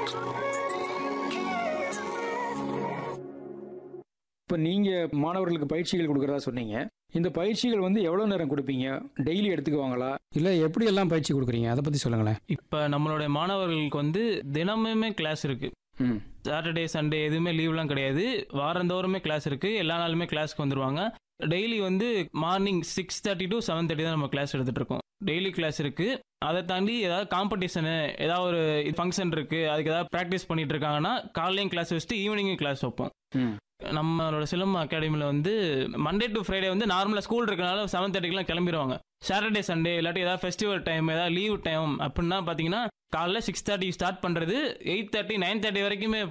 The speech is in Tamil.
இப்போ நீங்கள் மாணவர்களுக்கு பயிற்சிகள் கொடுக்குறதா சொன்னீங்க இந்த பயிற்சிகள் வந்து எவ்வளோ நேரம் கொடுப்பீங்க டெய்லி எடுத்துக்குவாங்களா இல்லை எப்படி எல்லாம் பயிற்சி கொடுக்குறீங்க அதை பற்றி சொல்லுங்களேன் இப்போ நம்மளுடைய மாணவர்களுக்கு வந்து தினமுமே கிளாஸ் இருக்கு ம் சாட்டர்டே சண்டே எதுவுமே லீவ்லாம் கிடையாது வாரந்தோறுமே கிளாஸ் இருக்கு எல்லா நாளுமே கிளாஸ்க்கு வந்துருவாங்க டெய்லி வந்து morning six thirty to seven thirty தான் நம்ம கிளாஸ் எடுத்துட்டு இருக்கோம் டெய்லி கிளாஸ் இருக்கு அதை தாண்டி ஏதாவது காம்படிஷனு ஏதாவது ஒரு ஃபங்க்ஷன் இருக்கு அதுக்கு ஏதாவது ப்ராக்டிஸ் பண்ணிட்டு இருக்காங்கன்னா காலையும் கிளாஸ் வச்சுட்டு ஈவினிங்கும் கிளாஸ் வைப்போம் ம் நம்மளோட சிலம்பம் அகாடமியில் வந்து மண்டே டு ஃப்ரைடே வந்து நார்மலாக ஸ்கூல் இருக்கனால செவன் தேர்ட்டிக்கெலாம் கிளம்பிடுவாங்க சாட்டர்டே சண்டே இல்லாட்டி ஏதாவது ஃபெஸ்டிவல் டைம் ஏதாவது லீவ் டைம் அப்படின்னா பார்த்தீங்கன்னா காலைல சிக்ஸ் தேர்ட்டி ஸ்டார்ட் பண்ணுறது எயிட் தேர்ட்டி நைன் தேர்ட்டி வரைக்குமே